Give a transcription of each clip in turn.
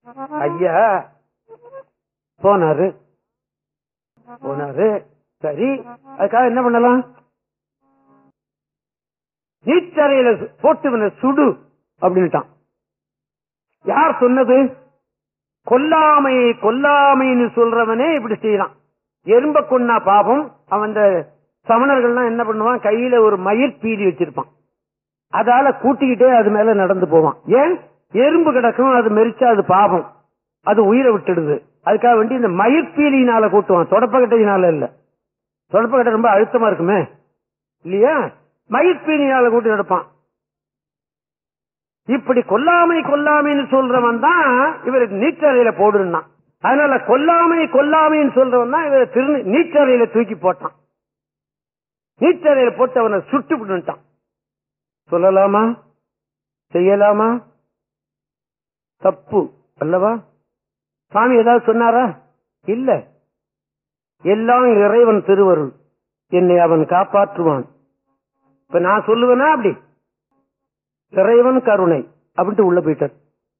ஐயா போனாரு போனாரு சரி அதுக்காக என்ன பண்ணலாம் நீச்சரையில போட்டு இவனை சுடு அப்படின்ட்டான் யார் சொன்னது கொல்லாமை கொல்லாமைன்னு சொல்றவனே இப்படி செய்யறான் எறும்ப கொன்னா பாபம் அவன் அந்த சமணர்கள்லாம் என்ன பண்ணுவான் கையில ஒரு மயிர் பீலி வச்சிருப்பான் அதால கூட்டிக்கிட்டே அது மேல நடந்து போவான் ஏன் எறும்பு கிடக்கும் அது மெரிச்சா அது பாவம் அது உயிரை விட்டுடுது அதுக்காக வேண்டி இந்த மயிர்பீலியினால கூட்டுவான் தொடப்பக்கட்டையினால இல்ல தொடப்பக்கட்டை ரொம்ப அழுத்தமா இருக்குமே இல்லையா மயிர்பீலியினால கூட்டி நடப்பான் இப்படி கொல்லாமை கொல்லாமைன்னு சொல்றவன் தான் இவருக்கு நீச்சரையில போடுனான் அதனால கொல்லாமை கொல்லாமைன்னு சொல்றவன் தான் இவரை திரு நீச்சரையில தூக்கி போட்டான் நீச்சரையில போட்டு அவனை சுட்டு விட்டுட்டான் சொல்லலாமா செய்யலாமா தப்பு அல்லவா சாமி ஏதாவது சொன்னாரா இல்ல எல்லாம் இறைவன் திருவருள் என்னை அவன் காப்பாற்றுவான் இப்ப நான் சொல்லுவேனா அப்படி இறைவன் கருணை அப்படின்ட்டு உள்ள போயிட்டார்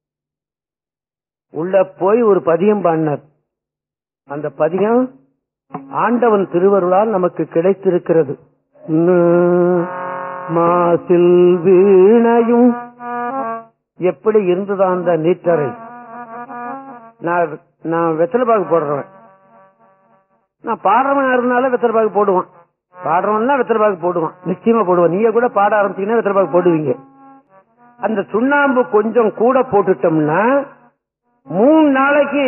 உள்ள போய் ஒரு பதியம் பாடினார் அந்த பதியம் ஆண்டவன் திருவருளால் நமக்கு கிடைத்திருக்கிறது உம், மாசில் வீணையும் எப்படி இருந்ததா அந்த நீச்சரை நான் நான் வெத்தலை பாக்கு போடுறவன் நான் பாடுறவன் இருந்தாலும் வெத்தலை பாக்கு போடுவான் பாடுறவன்லாம் வெத்தலை பாக்கு போடுவான் நிச்சயமா போடுவான் நீங்க கூட பாட ஆரம்பிச்சீங்கன்னா வெத்தலை பாக்கு போடுவீங்க அந்த சுண்ணாம்பு கொஞ்சம் கூட போட்டுட்டோம்னா மூணு நாளைக்கு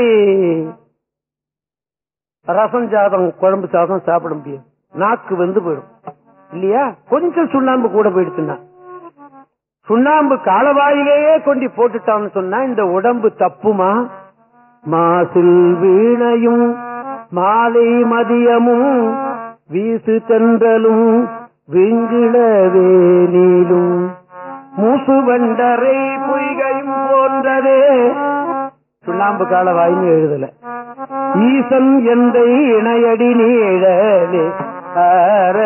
ரசம் சாதம் குழம்பு சாதம் சாப்பிட முடியும் நாக்கு வந்து போயிடும் இல்லையா கொஞ்சம் சுண்ணாம்பு கூட போயிடுச்சுன்னா சுண்ணாம்பு காலவாயிலேயே கொண்டு போட்டுட்டான்னு சொன்னா இந்த உடம்பு தப்புமா மாசில் வீணையும் மாலை மதியமும் வீசு தென்றலும் விங்கிள வேலிலும் மூசு வண்டரை பொய்கையும் போன்றதே சுண்ணாம்பு காலவாயின்னு எழுதல ஈசன் எந்தை இணையடி நீழலே ஆர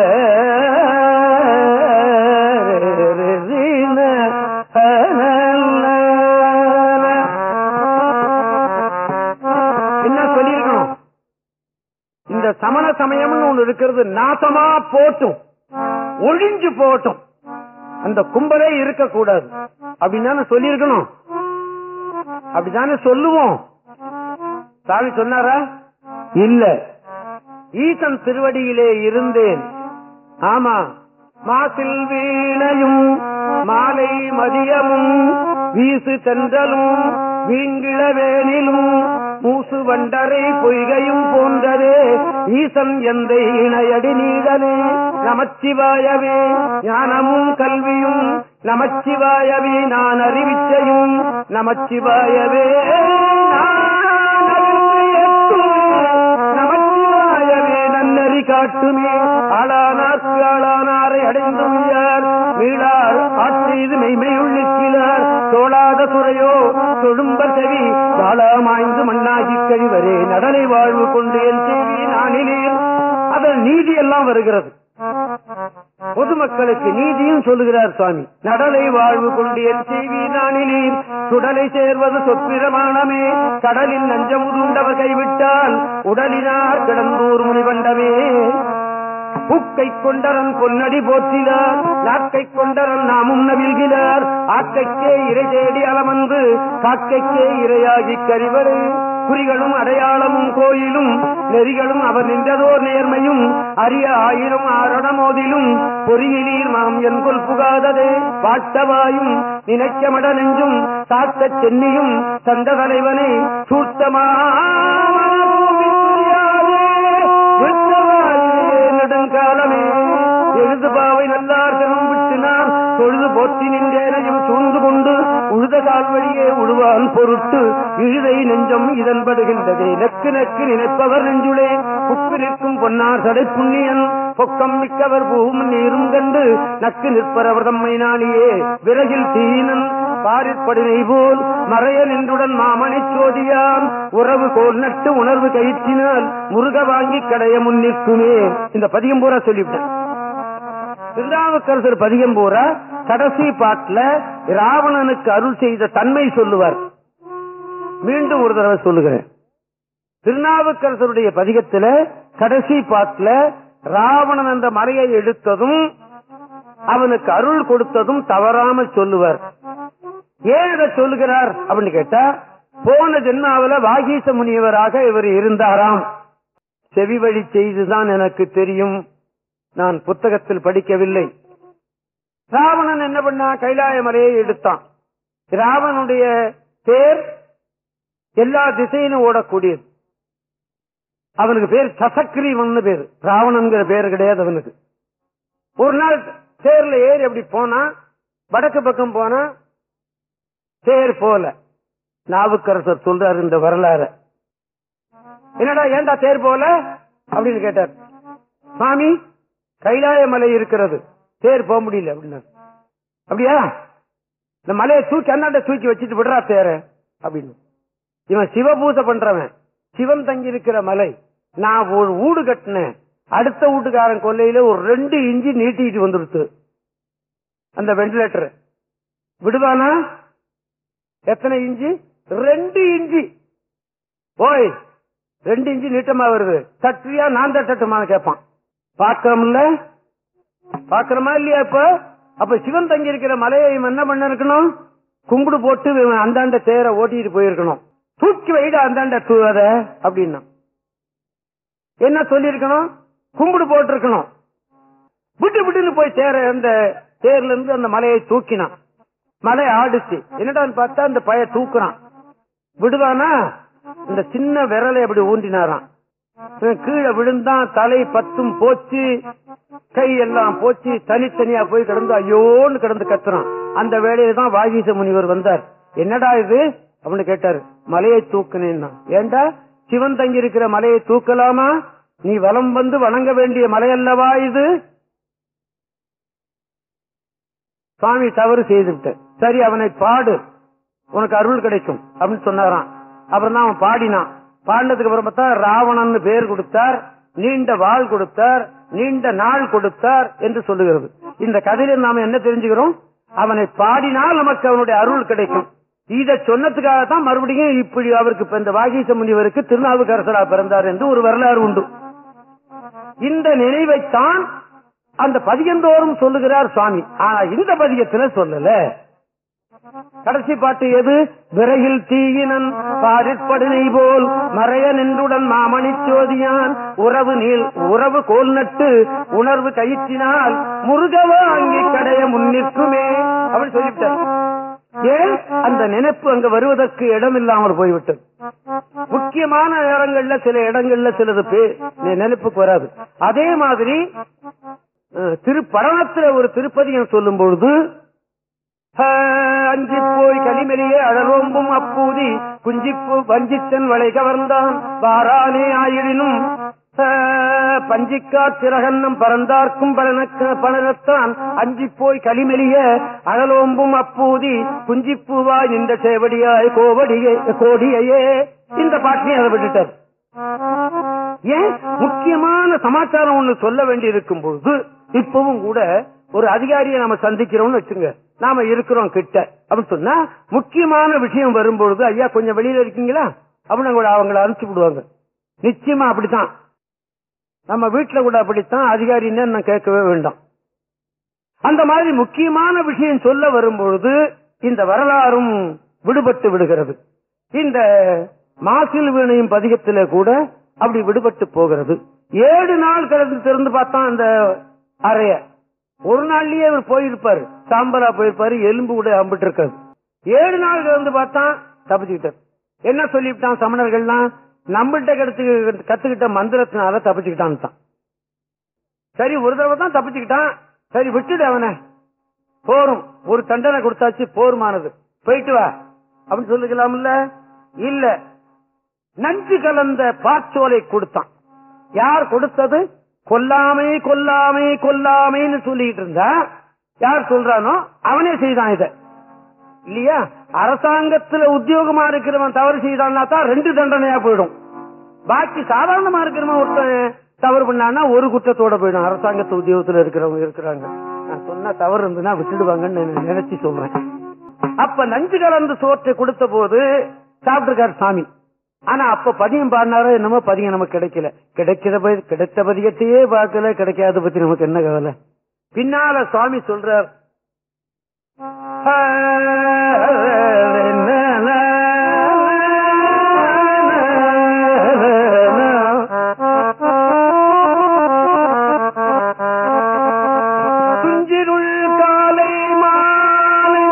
என்ன சொல்லியிருக்கணும் இந்த சமண சமயம்னு ஒண்ணு இருக்கிறது நாசமா போட்டும் ஒழிஞ்சு போட்டும் அந்த கும்பலே இருக்கக்கூடாது அப்படின்னு சொல்லியிருக்கணும் அப்படித்தானே சொல்லுவோம் சாமி சொன்னாரா இல்ல ஈசன் திருவடியிலே இருந்தேன் ஆமா மாசில் வீணையும் மாலை மதியமும் வீசு தென்றலும் வீங்கிழவேனிலும் மூசு வண்டரை பொய்கையும் போன்றதே ஈசன் எந்த இணையடி நீதனே நமச்சிவாயவே ஞானமும் கல்வியும் நமச்சிவாயவே நான் அறிவிச்சையும் நமச்சிவாயவே நான் அறிவியற்றும் நமச்சிவாயவே நன்னறி காட்டுமே ஆளானார்க்கு ஆளானாரை அடைந்தும் யார் மீளார் ஆட்செய்து மெய்மையுள்ளிக்கிறார் தோளாத துறையோ தொழும்பர் செவி வாழாமாய்ந்து மண்ணாகி கழிவரே நடலை வாழ்வு கொண்டு என் செய்தி நானிலேன் அதில் நீதி எல்லாம் வருகிறது பொதுமக்களுக்கு நீதியும் சொல்லுகிறார் சுவாமி நடலை வாழ்வு கொண்டு என் செய்வி நானிலீர் சுடலை சேர்வது சொற்பிரமாணமே கடலில் நஞ்சமுதுண்டவர் கைவிட்டால் உடலினார் கிடந்தூர் முனிவண்டமே புக்கை கொண்டரன் பொன்னடி போற்றினார் நாக்கை கொண்டரன் நாமும் நவில்கிறார் ஆக்கைக்கே இறை தேடி அலமந்து காக்கைக்கே இரையாகி கரிவரே குறிகளும் அடையாளமும் கோயிலும் நெறிகளும் அவர் நின்றதோர் நேர்மையும் அரிய ஆயிரம் ஆரணமோதிலும் பொறியிலீர் மாம் என் கொல் புகாததே வாட்டவாயும் நினைக்கமட நெஞ்சும் சாத்த சென்னியும் சந்த தலைவனை சூத்தமா நெடுங்காலமே எழுது பாவை நல்லார் தினம் விட்டு நான் தொழுது போற்றி நின்றேனையும் சூழ்ந்து கொண்டு உழுத கால்வழியே உழுவான் பொருட்டு இழுதை நெஞ்சம் இதன் படுகின்றதே நெக்கு நெக்கு நினைப்பவர் நெஞ்சுளே புக்கு நிற்கும் பொன்னார் சடை புண்ணியன் பொக்கம் மிக்கவர் பூவும் நீரும் கண்டு நக்கு நிற்பரவர் தம்மை நாளியே விறகில் தீனன் பாரிற்படினை போல் மறைய நின்றுடன் மாமணி சோதியான் உறவு கோல் நட்டு உணர்வு கயிற்றினால் முருக வாங்கி கடைய முன்னிற்குமே இந்த பதியம் பூரா சொல்லிவிட்டேன் திருநாவுக்கரசர் பதிகம் பூரா கடைசி பாட்டுல ராவணனுக்கு அருள் செய்த தன்மை சொல்லுவார் மீண்டும் ஒரு தடவை சொல்லுகிறேன் திருநாவுக்கரசருடைய பதிகத்துல கடைசி பாட்டுல ராவணன் என்ற மலையை எடுத்ததும் அவனுக்கு அருள் கொடுத்ததும் தவறாமல் சொல்லுவார் ஏன் இதை சொல்லுகிறார் அப்படின்னு கேட்டா போன ஜென்மாவில வாகீச முனிவராக இவர் இருந்தாராம் செவி வழி செய்துதான் எனக்கு தெரியும் நான் புத்தகத்தில் படிக்கவில்லை ராவணன் என்ன பண்ணா கைலாய மலையை எடுத்தான் ராவனுடைய தேர் எல்லா திசையிலும் ஓடக்கூடியது அவனுக்கு பேர் சசக்ரீவன் பேரு ராவணன்கிற பேர் கிடையாது அவனுக்கு ஒரு நாள் தேர்ல ஏறி அப்படி போனா வடக்கு பக்கம் போனா தேர் போல நாவுக்கரசர் சொல்றாரு இந்த வரலாறு என்னடா ஏன்டா தேர் போல அப்படின்னு கேட்டார் சாமி கைலாய மலை இருக்கிறது தேர் போக முடியல அப்படின்னா அப்படியா இந்த மலையை தூக்கி அண்ணாண்ட தூக்கி வச்சுட்டு விடுறா தேர அப்படின்னு இவன் சிவபூசை பண்றவன் சிவன் தங்கி இருக்கிற மலை நான் ஒரு வீடு கட்டினேன் அடுத்த வீட்டுக்காரன் கொல்லையில ஒரு ரெண்டு இன்ச்சு நீட்டிட்டு வந்துருச்சு அந்த வெண்டிலேட்டர் விடுவானா எத்தனை இன்ச்சு ரெண்டு இன்ச்சு ஓய் ரெண்டு இன்ச்சு நீட்டமா வருது தட்டுறியா நான் தட்டட்டுமான்னு கேட்பான் பாக்கிறோம்ல பாக்குறோமா இல்லையா இப்ப அப்ப சிவன் தங்கி இருக்கிற மலையை இவன் என்ன பண்ண இருக்கணும் கும்பிடு போட்டு இவன் அந்தாண்ட தேர ஓட்டிட்டு போயிருக்கணும் தூக்கி வைடா அந்தாண்ட தூ- அத அப்படின்னா என்ன சொல்லிருக்கணும் கும்பிடு போட்டு இருக்கணும் விட்டு விட்டுன்னு போய் தேர அந்த தேர்ல இருந்து அந்த மலையை தூக்கினான் மலை ஆடுச்சு என்னடான்னு பார்த்தா அந்த பய தூக்குறான் விடுவானா இந்த சின்ன விரலை அப்படி ஊண்டினாராம் இவன் கீழே விழுந்தான் தலை பத்தும் போச்சு கை எல்லாம் போச்சு தனித்தனியா போய் கிடந்து ஐயோன்னு கிடந்து கத்துறான் அந்த வேலையில தான் வாகீச முனிவர் வந்தார் என்னடா இது அப்படின்னு கேட்டாரு மலையை தூக்குனேன்னா ஏண்டா சிவன் தங்கி இருக்கிற மலையை தூக்கலாமா நீ வலம் வந்து வணங்க வேண்டிய மலை அல்லவா இது சுவாமி தவறு செய்துவிட்ட சரி அவனை பாடு உனக்கு அருள் கிடைக்கும் அப்படின்னு சொன்னாராம் அப்புறம் தான் அவன் பாடினான் பாடினதுக்கு அப்புறம் பார்த்தா ராவணன் பேர் கொடுத்தார் நீண்ட வாள் கொடுத்தார் நீண்ட நாள் கொடுத்தார் என்று சொல்லுகிறது இந்த கதையில நாம என்ன தெரிஞ்சுக்கிறோம் அவனை பாடினால் நமக்கு அவனுடைய அருள் கிடைக்கும் இத சொன்னதுக்காக தான் மறுபடியும் இப்படி அவருக்கு இப்ப இந்த வாகீச முனிவருக்கு திருநாவுக்கரசரா பிறந்தார் என்று ஒரு வரலாறு உண்டு இந்த நினைவைத்தான் அந்த பதிகந்தோறும் சொல்லுகிறார் சுவாமி ஆனா இந்த பதிகத்துல சொல்லல கடைசி பாட்டு எது விரையில் தீயினன் பாரிற்படுனை போல் மறைய நின்றுடன் மாமணி சோதியான் உறவு நீள் உறவு கோல் நட்டு உணர்வு கயிற்றினால் முருகவா அங்கே கடைய முன்னிற்குமே அப்படி சொல்லிவிட்டார் ஏன் அந்த நினைப்பு அங்க வருவதற்கு இடம் இல்லாமல் போய்விட்டது முக்கியமான இடங்கள்ல சில இடங்கள்ல சிலது பே- நினைப்புக்கு வராது அதே மாதிரி அஹ், திருப்படனத்துல ஒரு திருப்பதியம் சொல்லும் பொழுது ஆஹ், அஞ்சி போய் கலிமெலியே அழலோம்பும் அப்பூதி குஞ்சிப்பு வஞ்சித்தன் வளை கவர்ந்தான் வாரானே ஆயிடினும் ஆஹ், பஞ்சிக்கா திரகன்னம் பறந்தார்க்கும் பலனக்க பலனத்தான் அஞ்சி போய் கலிமெலிய அழலோம்பும் அப்பூதி குஞ்சிப்பூவாய் நின்ற சேவடியாய் கோவடியே கோடியையே இந்த பாட்டினை அதை விட்டுட்டார் ஏன் முக்கியமான சமாச்சாரம் ஒண்ணு சொல்ல வேண்டி இருக்கும் பொழுது இப்பவும் கூட ஒரு அதிகாரியை நாம சந்திக்கிறோம்னு வச்சுங்க நாம இருக்கிறோம் கிட்ட அப்படின்னு சொன்னா முக்கியமான விஷயம் வரும்பொழுது ஐயா கொஞ்சம் வெளியில இருக்கீங்களா அப்படின்னு கூட அவங்கள அனுப்பிச்சு விடுவாங்க நிச்சயமா அப்படித்தான் நம்ம வீட்டுல கூட அப்படித்தான் அதிகாரின்னு நான் கேட்கவே வேண்டாம் அந்த மாதிரி முக்கியமான விஷயம் சொல்ல வரும்பொழுது இந்த வரலாறும் விடுபட்டு விடுகிறது இந்த மாசில் வீணையும் பதிகத்தில கூட அப்படி விடுபட்டு போகிறது ஏழு நாள் கிடந்து திறந்து பார்த்தான் அந்த அறைய ஒரு நாள்லயே அவர் போயிருப்பாரு சாம்பலா போயிருப்பாரு எலும்பு கூட அம்பிட்டு இருக்காது ஏழு நாள் கிடந்து பார்த்தான் தப்பிச்சுக்கிட்டார் என்ன சொல்லிவிட்டான் சமணர்கள்லாம் நம்மள்கிட்ட கெடுத்து கத்துக்கிட்ட மந்திரத்தினால தப்பிச்சுக்கிட்டான் தான் சரி ஒரு தடவை தான் தப்பிச்சுக்கிட்டான் சரி விட்டுடு அவனை போரும் ஒரு தண்டனை கொடுத்தாச்சு போருமானது போயிட்டு வா அப்படின்னு சொல்லிக்கலாம்ல இல்ல நஞ்சு கலந்த பாச்சோலை கொடுத்தான் யார் கொடுத்தது கொல்லாமை கொல்லாமை கொல்லாமைன்னு சொல்லிட்டு இருந்தா யார் சொல்றானோ அவனே செய்தான் இத இல்லையா அரசாங்கத்துல உத்தியோகமா இருக்கிறவன் தவறு செய்தான்னா தான் ரெண்டு தண்டனையா போயிடும் பாக்கி சாதாரணமா இருக்கிறவன் ஒருத்தன் தவறு பண்ணான்னா ஒரு குற்றத்தோட போயிடும் அரசாங்கத்து உத்தியோகத்துல இருக்கிறவங்க இருக்கிறாங்க நான் சொன்னா தவறு இருந்துன்னா விட்டுடுவாங்கன்னு நான் நினைச்சு சொல்றேன் அப்ப நஞ்சு கலந்து சோற்றை கொடுத்த போது சாப்பிட்டிருக்காரு சாமி ஆனா அப்ப பதியம் பாடினாரோ என்னமோ பதியம் நமக்கு கிடைக்கல கிடைக்கிற பதி- கிடைத்த பதியத்தையே பார்க்கல கிடைக்காத பத்தி நமக்கு என்ன கவலை பின்னால சுவாமி சொல்றார் துஞ்சிருள் காலை மாலை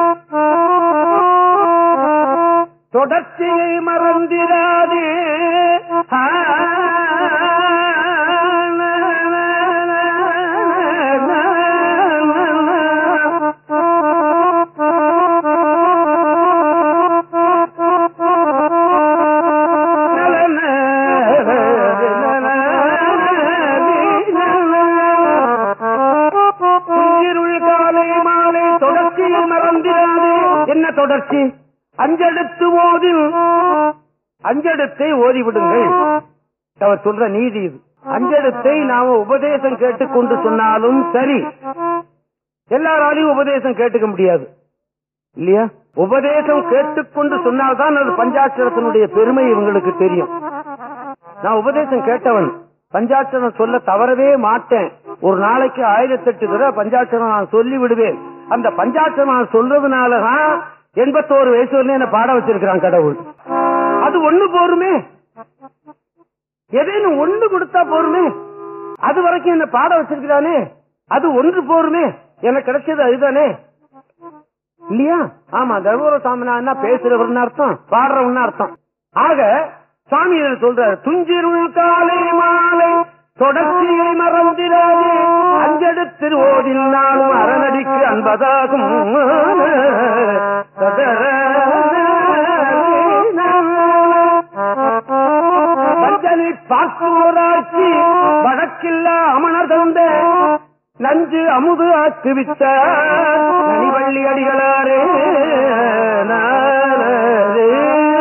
தொடர்ச்சியை மறந்திராதே ஆ, துஞ்சிருள் காலை மாலை தொடர்ச்சியை மறந்திராதே என்ன தொடர்ச்சி அஞ்செடுத்து ஓதில் அஞ்செடுத்தை ஓதி விடுங்கள் அவர் சொல்ற நீதி இது அஞ்செடுத்தை நாம உபதேசம் கேட்டுக்கொண்டு சொன்னாலும் சரி எல்லாராலையும் உபதேசம் கேட்டுக்க முடியாது இல்லையா உபதேசம் கேட்டுக்கொண்டு சொன்னால்தான் அது பஞ்சாட்சரத்தினுடைய பெருமை இவங்களுக்கு தெரியும் நான் உபதேசம் கேட்டவன் பஞ்சாட்சரம் சொல்ல தவறவே மாட்டேன் ஒரு நாளைக்கு ஆயிரத்தெட்டு தடவை பஞ்சாட்சரம் நான் சொல்லி விடுவேன் அந்த பஞ்சாட்சரம் நான் சொல்றதுனாலதான் எண்பத்தோரு வயசு வரலையும் என்ன பாட வச்சிருக்கிறான் கடவுள் அது ஒண்ணு போருமே ஏதேனும் ஒண்ணு கொடுத்தா போருமே அது வரைக்கும் என்ன பாட வச்சிருக்கிறானே அது ஒன்று போருமே எனக்கு கிடைச்சது அதுதானே இல்லையா ஆமா தர்மபுர சாமினா பேசுறவர்னு அர்த்தம் பாடுறவன்னு அர்த்தம் ஆக சாமி இதில் சொல்றாரு துஞ்சிருள் காலை மாலை தொடர்ச்சியை மறந்திராதே அஞ்செடுத்து ஓதில் நாளும் அரணடிக்கு அன்பதாகும் வஞ்சனை பார்க்குவோராட்சி வழக்கில்லா அமணர் தந்த நஞ்சு அமுது ஆக்குவித்த நனிவள்ளி அடிகளாரே நானே.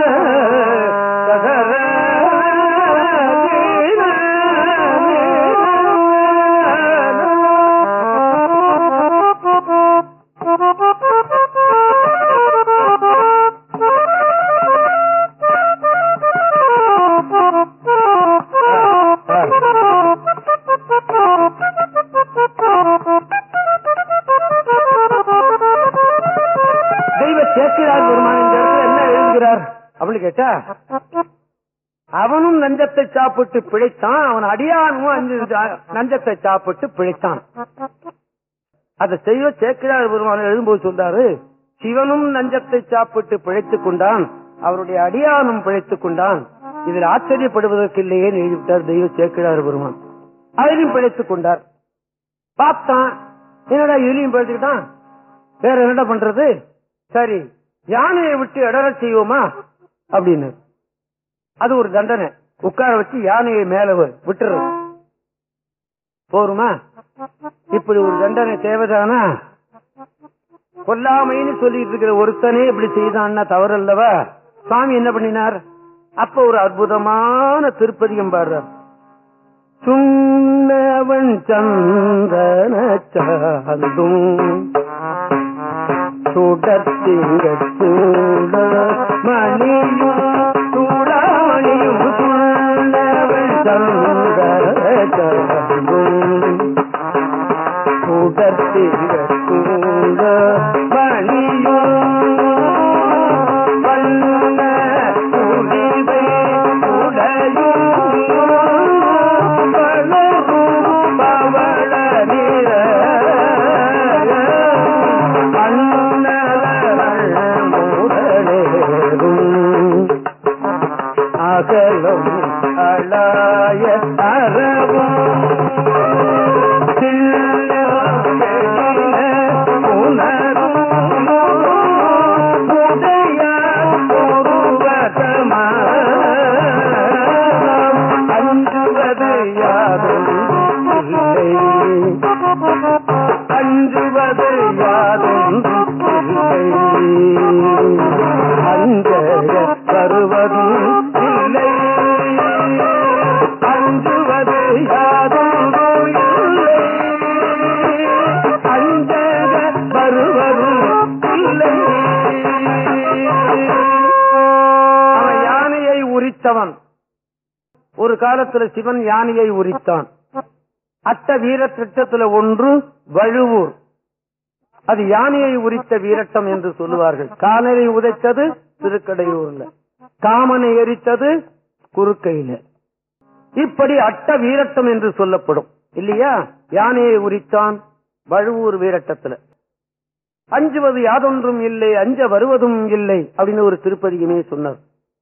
தெய்வ சேக்கிரார் பெருமான் இந்த இடத்துல என்ன எழுதுகிறார் அப்படின்னு கேட்டா அவனும் நஞ்சத்தை சாப்பிட்டு பிழைத்தான் அவன் அடியானும் அஞ்சு- நஞ்சத்தை சாப்பிட்டு பிழைத்தான் அதை செய்வ சேக்கிரார் பெருமான் எழுதும்போது சொல்றாரு சிவனும் நஞ்சத்தை சாப்பிட்டு பிழைத்துக் கொண்டான் அவருடைய அடியானும் பிழைத்துக் கொண்டான் இதில் ஆச்சரியப்படுவதற்கு இல்லையே எழுதிவிட்டார் தெய்வ சேக்கிரார் பெருமான் அதிலும் பிழைத்துக் கொண்டார் பார்த்தான் என்னடா இதுலயும் பிழைச்சுக்கிட்டான் வேற என்னடா பண்றது சரி யானையை விட்டு இடறச் செய்வோமா அப்படின்னு அது ஒரு தண்டனை உட்கார வச்சு யானையை மேல வி- விட்டுறது போருமா இப்படி ஒரு தண்டனை தேவைதானா கொல்லாமைன்னு சொல்லிட்டு இருக்கிற ஒருத்தனே இப்படி செய்தான்னா தவறு அல்லவா சுவாமி என்ன பண்ணினார் அப்ப ஒரு அற்புதமான திருப்பதிகம் பாடுறார் சுண்ணவன் சந்தன சாந்தும் சுடத்திங்கச் சூட மணியும் சூடாமணியும் சுண்ணவன் சந்தன சாந்தும் சுடத்திங்கச் சூட மணியும் வண்ண புரிவை உடையும் வளரும் பவள நிற அண்ணலவள் முதலேறும் அகலும் அளாய அறவும் அஞ்சுவது யாதும் இல்லை அஞ்சுவது யாதும் இல்லை அஞ்ச வருவதும் இல்லை அஞ்சுவது யாதும் இல்லை அஞ்சக வருவதும் இல்லை உரித்தவன் ஒரு காலத்துல சிவன் யானையை உரித்தான் அட்ட வீர திட்டத்துல ஒன்று வழுவூர் அது யானையை உரித்த வீரட்டம் என்று சொல்லுவார்கள் காலனை உதைத்தது திருக்கடையூர்ல காமனை எரித்தது குறுக்கையில இப்படி அட்ட வீரட்டம் என்று சொல்லப்படும் இல்லையா யானையை உரித்தான் வழுவூர் வீரட்டத்துல அஞ்சுவது யாதொன்றும் இல்லை அஞ்ச வருவதும் இல்லை அப்படின்னு ஒரு திருப்பதியுமே சொன்னார்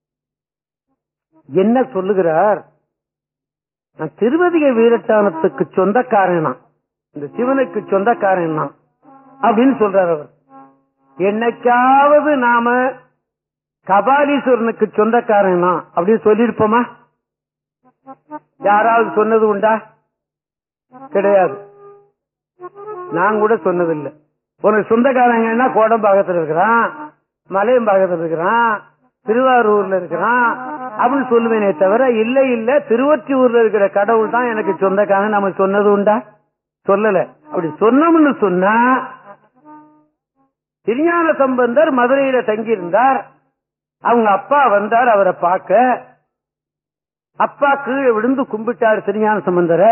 என்ன சொல்லுகிறார் நான் திருவதிகை வீரட்டானத்துக்கு சொந்தக்காரன் நான். இந்த சிவனுக்கு சொந்தக்காரன் நான் அப்படின்னு சொல்றார் அவர் என்னைக்காவது நாம கபாலீஸ்வரனுக்கு சொந்தக்காரன் நான் அப்படின்னு சொல்லியிருப்போமா யாராவது சொன்னது உண்டா கிடையாது நான் கூட சொன்னதில்லை உனக்கு சொந்தக்காரங்கன்னா கோடம்பாக்கத்துல இருக்கிறான் மலையம்பாக்கத்துல இருக்கிறான் திருவாரூர்ல இருக்கிறான் அப்படின்னு சொல்லுவேனே தவிர இல்ல இல்ல திருவொற்றியூர்ல இருக்கிற கடவுள் தான் எனக்கு சொந்தக்காரன் நம்ம சொன்னது உண்டா சொல்லல அப்படி சொன்னோம்னு சொன்னா திருஞான சம்பந்தர் மதுரையில தங்கியிருந்தார் அவங்க அப்பா வந்தார் அவரை பார்க்க அப்பா கீழே விழுந்து கும்பிட்டார் திருஞான சம்பந்தரை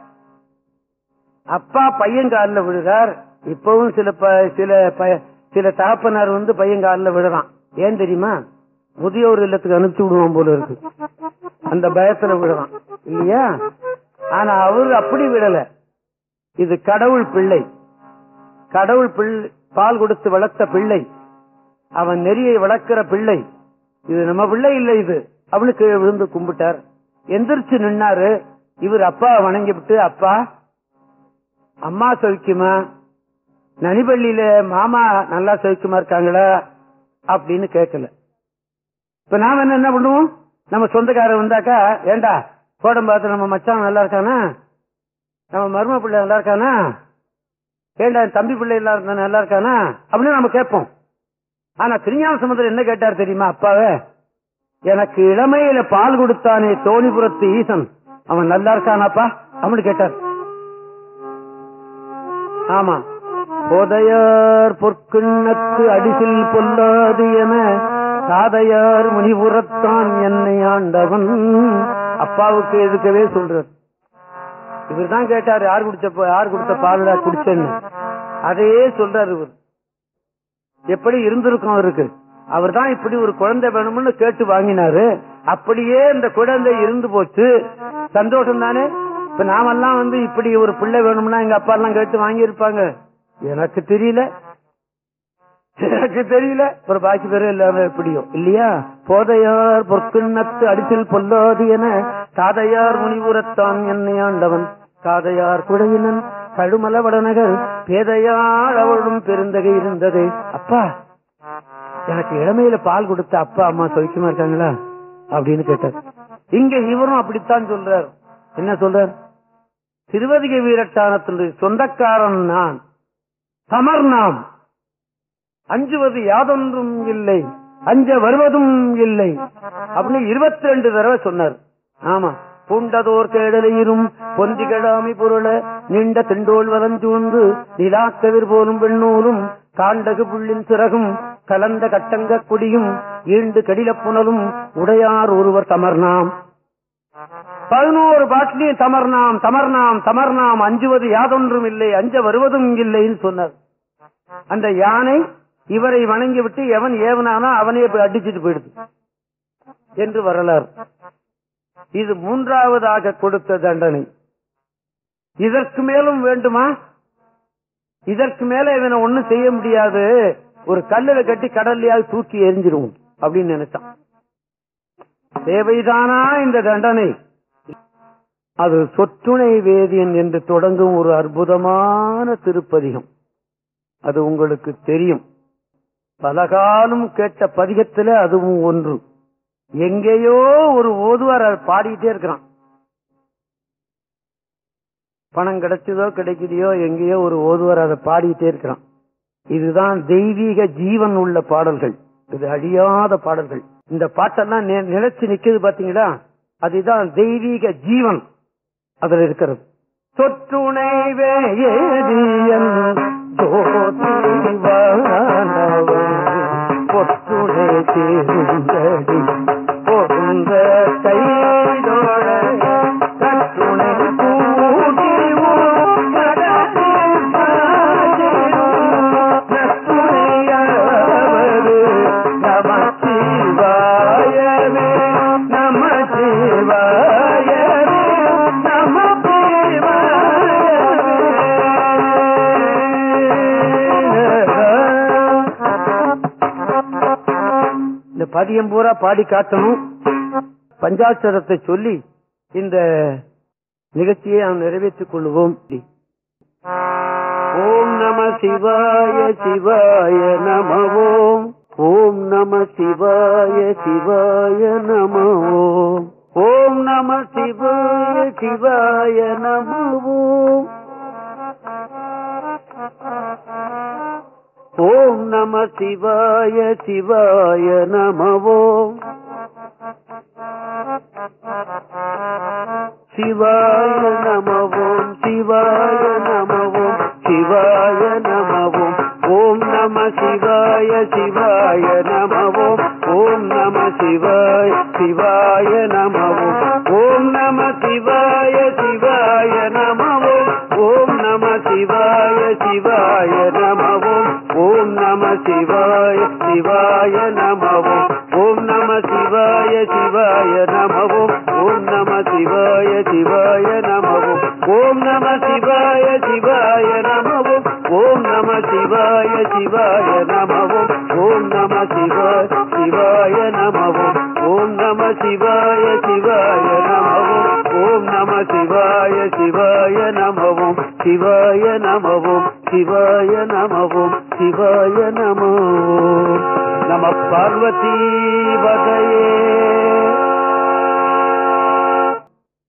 அப்பா பையன் காலில் விழுறார் இப்பவும் சில ப- சில ப- சில தகப்பனார் வந்து பையன் காலில் விழுறான் ஏன் தெரியுமா முதியோர் இல்லத்துக்கு அனுப்பிச்சு விடுவான் போல இருக்கு அந்த பயத்துல விழுறான் இல்லையா ஆனா அவர் அப்படி விடல இது கடவுள் பிள்ளை கடவுள் பிள்ளை பால் கொடுத்து வளர்த்த பிள்ளை அவன் நெறியை வளர்க்கிற பிள்ளை இது நம்ம பிள்ளை இல்லை இது அவனு கீழே விழுந்து கும்பிட்டார் எந்திரிச்சு நின்னாரு இவர் அப்பா வணங்கி விட்டு அப்பா அம்மா சௌக்கியமா நனிபள்ளியில மாமா நல்லா சௌக்கியமா இருக்காங்களா அப்படின்னு கேட்கல இப்ப நாம என்ன என்ன பண்ணுவோம் நம்ம சொந்தக்காரர் வந்தாக்கா ஏண்டா கோடம்பாத்து நம்ம மச்சான் நல்லா இருக்கானா நம்ம மரும பிள்ளை நல்லா இருக்கானா ஏண்டா என் தம்பி பிள்ளை எல்லாம் இருந்தா நல்லா இருக்கானா அப்படின்னு நம்ம கேட்போம் ஆனா திருஞான சமுதிரம் என்ன கேட்டார் தெரியுமா அப்பாவே எனக்கு இளமையில பால் கொடுத்தானே தோணிபுரத்து ஈசன் அவன் நல்லா இருக்கானாப்பா அப்படின்னு கேட்டார் ஆமா போதையார் பொற்கிண்ணத்து அடிசில் பொல்லாது என சாதையார் முனிபுறத்தான் என்னை ஆண்டவன் அப்பாவுக்கு எதுக்கவே சொல்றார் இவர் தான் கேட்டார் யார் குடிச்ச பா- யார் கொடுத்த பாலடா குடிச்சேன்னு அதையே சொல்றாரு இவர் எப்படி இருந்திருக்கும் அவருக்கு அவர் தான் இப்படி ஒரு குழந்தை வேணும்னு கேட்டு வாங்கினாரு அப்படியே இந்த குழந்தை இருந்து போச்சு சந்தோஷம் தானே இப்ப நாமெல்லாம் வந்து இப்படி ஒரு பிள்ளை வேணும்னா எங்க அப்பா எல்லாம் கேட்டு வாங்கி இருப்பாங்க எனக்கு தெரியல எனக்கு தெரியல ஒரு பாக்கி பேரும் இல்லாம எப்படியோ இல்லையா போதையார் பொற்கிண்ணத்து அடிசில் பொல்லாது என காதையார் முனிவுரத்தான் என்னை ஆண்டவன் காதையார் குழையினன் கழுமல வடநகர் பேதையார் அவளும் பெருந்தகை இருந்தது அப்பா எனக்கு இளமையில பால் கொடுத்த அப்பா அம்மா சௌக்கியமா இருக்காங்களா அப்படின்னு கேட்டார் இங்க இவரும் அப்படித்தான் சொல்றார் என்ன சொல்றார் திருவதிகை வீரட்டானத்தினுடைய சொந்தக்காரன் நான் சமர் நாம் அஞ்சுவது யாதொன்றும் இல்லை அஞ்ச வருவதும் இல்லை அப்படின்னு இருபத்தி ரெண்டு தடவை சொன்னார் ஆமா பூண்டதோர் கேடலையிரும் பொந்தி கெடாமி பொருள நீண்ட திண்டோல் வலஞ்சூழ்ந்து நிலாக்கவிர் போலும் பெண்ணூலும் காண்டகு புள்ளின் சிறகும் கலந்த கட்டங்க கொடியும் ஈண்டு கடில புனலும் உடையார் ஒருவர் தமர்நாம் பதினோரு பாட்டிலையும் தமர்நாம் தமர்நாம் தமர்நாம் அஞ்சுவது யாதொன்றும் இல்லை அஞ்ச வருவதும் இல்லைன்னு சொன்னார் அந்த யானை இவரை வணங்கி விட்டு எவன் ஏவனானோ அவனே போய் அடிச்சிட்டு போயிடுது என்று வரலாறு இது மூன்றாவதாக கொடுத்த தண்டனை இதற்கு மேலும் வேண்டுமா இதற்கு மேல இவனை ஒண்ணும் செய்ய முடியாது ஒரு கல்லுல கட்டி கடல்லையாவது தூக்கி எரிஞ்சிருவோம் அப்படின்னு நினைச்சான் தேவைதானா இந்த தண்டனை அது சொற்றுணை வேதியன் என்று தொடங்கும் ஒரு அற்புதமான திருப்பதிகம் அது உங்களுக்கு தெரியும் பலகாலம் கேட்ட பதிகத்துல அதுவும் ஒன்று எங்கேயோ ஒரு ஓதுவார் அதை பாடிட்டே இருக்கிறான் பணம் கிடைச்சதோ கிடைக்குதையோ எங்கேயோ ஒரு ஓதுவார் அதை பாடிட்டே இருக்கிறான் இதுதான் தெய்வீக ஜீவன் உள்ள பாடல்கள் இது அழியாத பாடல்கள் இந்த பாட்டெல்லாம் நி- நிலைச்சு நிக்குது பாத்தீங்களா அதுதான் தெய்வீக ஜீவன் அதுல இருக்கிறது சொற்றுணை வேதியன் ஜோதிவானவன் பொற்றுணை தேர்ந்தடி பொருந்த பதியம் பூரா பாடி காட்டணும் பஞ்சாட்சரத்தை சொல்லி இந்த நிகழ்ச்சியை நாம் நிறைவேற்றிக் கொள்வோம் ஓம் நம சிவாய சிவாய நம ஓம் ஓம் நம சிவாய சிவாய நம ஓம் ஓம் நம சிவாய சிவாய நம ஓம் ஓம் நம சிவாய சிவாய நம ஓம் சிவாய நமவோம் சிவாய நமவோம் சிவாய நமவோம் ஓம் நம சிவாய சிவாய நமவோம் ஓம் நம சிவாய சிவாய நமவோம் ஓம் நம சிவாய சிவாய நமவோம் ஓம் நம சிவாய சிவாய நமவோம் ஓம் நம சிவாய சிவாய நமவோம் ஓம் நம சிவாய சிவாய நமவோம் ஓம் நம சிவாய சிவாய நமவோம் ஓம் நம சிவாய சிவாய நமவோம் ஓம் நம சிவாய சிவாய நமவோம் ஓம் நம சிவாய சிவாய நமவோம் ஓம் நம சிவாய சிவாய நமவோம் ஓம் நம சிவாய சிவாய நமவோம் சிவாய நமவோம் சிவாய நமவோம் சிவாய நமவோம் நம பார்வதி வகையே